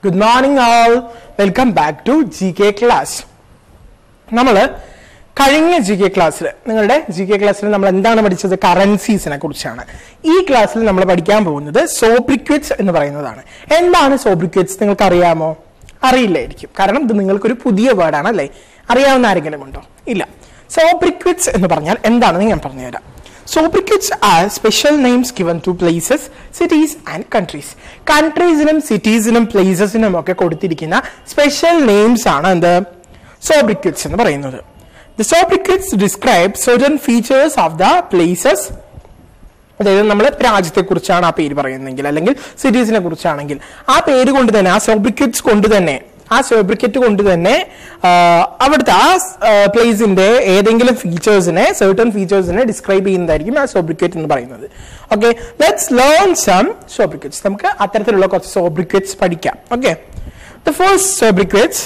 good morning all welcome back to G K class നമ്മൾ കഴിഞ്ഞ G K ക്ലാസ്സിൽ നിങ്ങളുടെ ജി കെ ക്ലാസ്സിൽ നമ്മൾ എന്താണ് പഠിച്ചത് കറൻസീസിനെ കുറിച്ചാണ് ഈ ക്ലാസ്സിൽ നമ്മൾ പഠിക്കാൻ പോകുന്നത് സോബ്രിക്വിറ്റ്സ് എന്ന് പറയുന്നതാണ് എന്താണ് സോബ്രിക്വിറ്റ്സ് നിങ്ങൾക്ക് അറിയാമോ അറിയില്ലായിരിക്കും കാരണം ഇത് നിങ്ങൾക്കൊരു പുതിയ വേർഡാണ് അല്ലേ അറിയാവുന്ന ആരെങ്കിലും ഉണ്ടോ ഇല്ല സോബ്രിക്വിറ്റ്സ് എന്ന് പറഞ്ഞാൽ എന്താണെന്ന് ഞാൻ പറഞ്ഞുതരാം sobriquets are special names given to places cities and countries കൺട്രീസിനും സിറ്റീസിനും പ്ലേസസിനും ഒക്കെ കൊടുത്തിരിക്കുന്ന സ്പെഷ്യൽ നെയിംസ് ആണ് എന്ത് സോബ്രിക്വിറ്റ്സ് എന്ന് പറയുന്നത് the sobriquets describe certain features of the places അതായത് നമ്മൾ രാജ്യത്തെ കുറിച്ചാണ് ആ പേര് പറയുന്നതെങ്കിൽ അല്ലെങ്കിൽ സിറ്റീസിനെ കുറിച്ചാണെങ്കിൽ ആ പേര് കൊണ്ട് തന്നെ ആ സോബ്രിക്കറ്റ്സ് കൊണ്ട് തന്നെ ആ സോബ്രിക്കറ്റ് കൊണ്ട് തന്നെ ആ, അവിടുത്തെ ആ പ്ലേസിന്റെ ഏതെങ്കിലും ഫീച്ചേഴ്സിനെ സർട്ടൺ ഫീച്ചേഴ്സിനെ ഡിസ്ക്രൈബ് ചെയ്യുന്നതായിരിക്കും ആ സോബ്രിക്കറ്റ് എന്ന് പറയുന്നത് okay let's learn some sobriquets നമുക്ക് അത്തരത്തിലുള്ള കുറച്ച് സോബ്രിക്കറ്റ്സ് പഠിക്കാം okay the first sobriquets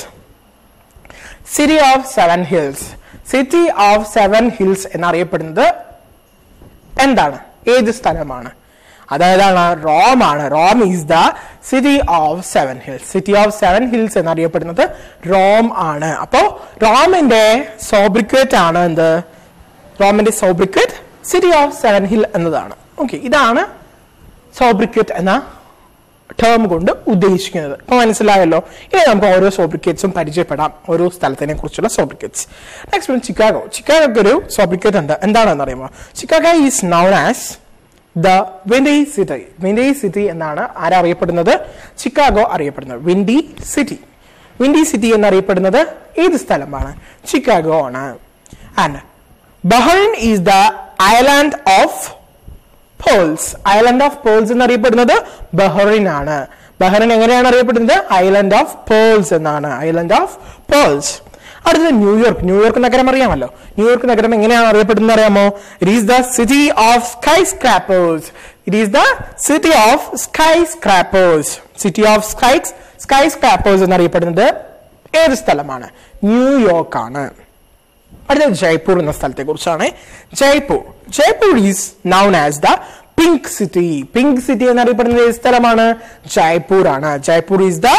city of seven hills city of seven hills എന്നറിയപ്പെടുന്നത് എന്താണ് ഏത് സ്ഥലമാണ് അതായതാണ് റോം ആണ് Rome is the city of seven hills city of seven hills എന്നറിയപ്പെടുന്നത് റോം ആണ് അപ്പോ റോമിന്റെ സോബ്രിക്വേറ്റ് ആണ് എന്ത് റോമിന്റെ sobriquet city of seven hill എന്നതാണ് ഓക്കെ ഇതാണ് സോബ്രിക്വേറ്റ് എന്ന ടേം കൊണ്ട് ഉദ്ദേശിക്കുന്നത് ഇപ്പൊ മനസ്സിലായല്ലോ ഇനി നമുക്ക് ഓരോ സോബ്രിക്കേറ്റ്സും പരിചയപ്പെടാം ഓരോ സ്ഥലത്തിനെ കുറിച്ചുള്ള സോബ്രിക്കേറ്റ്സ് നെക്സ്റ്റ് വൺ ചിക്കാഗോ ചിക്കാഗോക്ക് ഒരു സോബ്രിക്കേറ്റ് ഉണ്ട് എന്താണെന്ന് അറിയുമോ Chicago is known as the windy city windy city എന്നാണ് ആരറിയപ്പെടുന്നത് ചിക്കാഗോ അറിയപ്പെടുന്നത് വിൻഡി സിറ്റി വിൻഡി സിറ്റി എന്നറിയപ്പെടുന്നത് ഏത് സ്ഥലമാണ് ചിക്കാഗോ ആണ് and Bahrain is the island of pearls island of pearls എന്നറിയപ്പെടുന്നത് ബഹ്റൈൻ ആണ് ബഹ്റൈൻ എങ്ങനെയാണ് അറിയപ്പെടുന്നത് ഐലൻഡ് ഓഫ് പേൾസ് എന്നാണ് ഐലൻഡ് ഓഫ് പേൾസ് അടുത്തത് ന്യൂയോർക്ക് ന്യൂയോർക്ക് നഗരം അറിയാമല്ലോ ന്യൂയോർക്ക് നഗരം എങ്ങനെയാണ് അറിയപ്പെടുന്നത് അറിയാമോ it is the city of skyscrapers it is the city of skyscrapers city of sky skyscrapers എന്നറിയപ്പെടുന്നത് ഏത് സ്ഥലമാണ് ന്യൂയോർക്ക് ആണ് അടുത്തത് ജയ്പൂർ എന്ന സ്ഥലത്തെ കുറിച്ചാണ് Jaipur Jaipur is known as the pink city pink city എന്നറിയപ്പെടുന്നത് ഏത് സ്ഥലമാണ് ജയ്പൂർ ആണ് Jaipur is the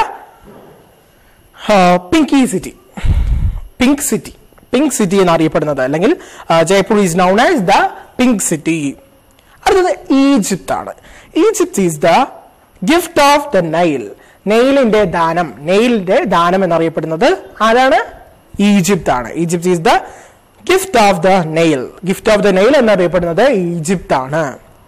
pinky city pink city pink city എന്നറിയപ്പെടുന്നത് അല്ലെങ്കിൽ Jaipur is known as the pink city അടുത്തത് ഈജിപ്ത് ആണ് Egypt is the gift of the Nile നെയിലിന്റെ ദാനം നെയിലിന്റെ ദാനം എന്നറിയപ്പെടുന്നത് ആരാണ് ഈജിപ്ത് ആണ് Egypt is the gift of the Nile gift of the Nile എന്നറിയപ്പെടുന്നത് ഈജിപ്ത് ആണ്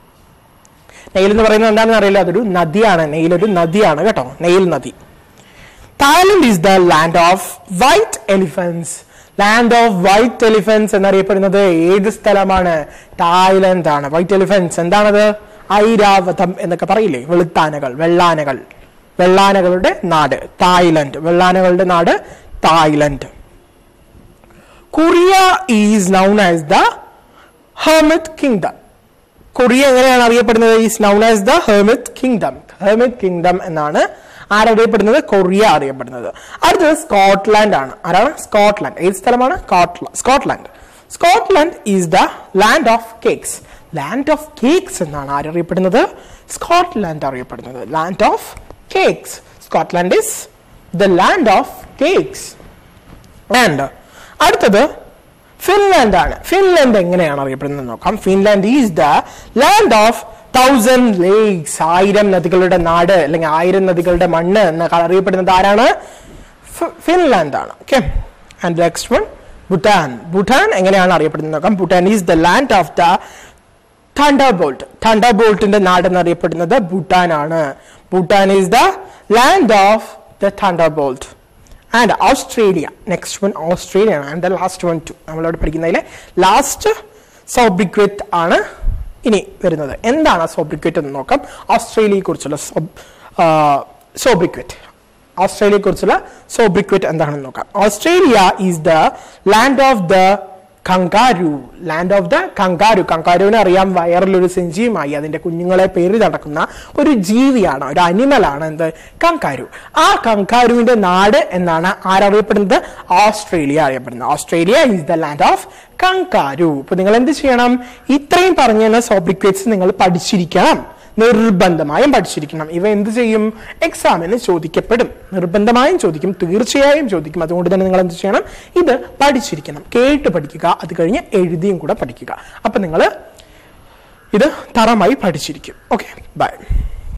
നെയിൽ എന്ന് പറയുന്നത് എന്താണെന്ന് അറിയില്ല അതൊരു നദിയാണ് നെയിൽ ഒരു നദിയാണ് കേട്ടോ നെയിൽ നദി Thailand is the land of white elephants land of white elephants എന്നറിയപ്പെടുന്നത് ഏത് സ്ഥലമാണ് തായ്ലൻഡ് ആണ് വൈറ്റ് എലിഫൻസ് എന്താണത് ഐരാവതം എന്നൊക്കെ പറയില്ലേ വെളുത്താനകൾ വെള്ളാനകൾ വെള്ളാനകളുടെ നാട് തായ്ലൻഡ് വെള്ളാനകളുടെ നാട് Thailand Korea is known as the hermit kingdom Korea എങ്ങനെയാണ് അറിയപ്പെടുന്നത് is known as the hermit kingdom hermit kingdom എന്നാണ് ആരറിയപ്പെടുന്നത് കൊറിയ അറിയപ്പെടുന്നത് അടുത്തത് സ്കോട്ട്ലാൻഡ് ആണ് ആരാണ് സ്കോട്ട്ലാൻഡ് ഏത് സ്ഥലമാണ് Scotland- Scotland Scotland is the land of cakes land of cakes എന്നാണ് ആരറിയപ്പെടുന്നത് സ്കോട്ട്ലാൻഡ് അറിയപ്പെടുന്നത് land of cakes Scotland is the land of cakes and അടുത്തത് ഫിൻലാൻഡ് ആണ് ഫിൻലാൻഡ് എങ്ങനെയാണ് അറിയപ്പെടുന്നത് നോക്കാം Finland is the land of thousand lakes ആയിരം നദികളുടെ നാട് അല്ലെങ്കിൽ ആയിരം നദികളുടെ മണ്ണ് എന്നൊക്കെ അറിയപ്പെടുന്നത് ആരാണ് ഫി- ഫിൻലാൻഡ് ആണ് okay and next one Bhutan Bhutan എങ്ങനെയാണ് അറിയപ്പെടുന്നത് നോക്കാം Bhutan is the land of the thunderbolt തണ്ടർ ബോൾട്ടിന്റെ നാട് എന്നറിയപ്പെടുന്നത് ഭൂട്ടാൻ ആണ് Bhutan is the land of the thunderbolt and Australia next one Australia ആണ് and the last one to നമ്മളവിടെ പഠിക്കുന്നതിലെ ലാസ്റ്റ് സോബ്രിക്വറ്റ് ആണ് ഇനി വരുന്നത് എന്താണ് സോബ്രിക്വറ്റ് എന്ന് നോക്കാം ഓസ്ട്രേലിയയെ കുറിച്ചുള്ള സോബ്രിക്വറ്റ് ഓസ്ട്രേലിയയെ കുറിച്ചുള്ള സോബ്രിക്വറ്റ് എന്താണെന്ന് നോക്കാം Australia is the land of the kangaroo land of the kangaroo കങ്കാരുവിനെ അറിയാം വയറിലൊരു സെഞ്ചിയുമായി അതിന്റെ കുഞ്ഞുങ്ങളെ പേര് നടക്കുന്ന ഒരു ജീവിയാണ് ഒരു അനിമലാണ് എന്ത് കങ്കാരു ആ കങ്കാരുവിന്റെ നാട് എന്നാണ് ആരറിയപ്പെടുന്നത് ഓസ്ട്രേലിയ അറിയപ്പെടുന്നത് Australia is the land of kangaroo ഇപ്പൊ നിങ്ങൾ എന്ത് ചെയ്യണം ഇത്രയും പറഞ്ഞ സോബ്രിക്വേറ്റ്സ് നിങ്ങൾ പഠിച്ചിരിക്കണം നിർബന്ധമായും പഠിച്ചിരിക്കണം ഇവ എന്ത് ചെയ്യും എക്സാമിന് ചോദിക്കപ്പെടും നിർബന്ധമായും ചോദിക്കും തീർച്ചയായും ചോദിക്കും അതുകൊണ്ട് തന്നെ നിങ്ങൾ എന്ത് ചെയ്യണം ഇത് പഠിച്ചിരിക്കണം കേട്ട് പഠിക്കുക അത് കഴിഞ്ഞ് എഴുതിയും കൂടെ പഠിക്കുക അപ്പൊ നിങ്ങൾ ഇത് തറമായി പഠിച്ചിരിക്കും ഓക്കെ ബൈ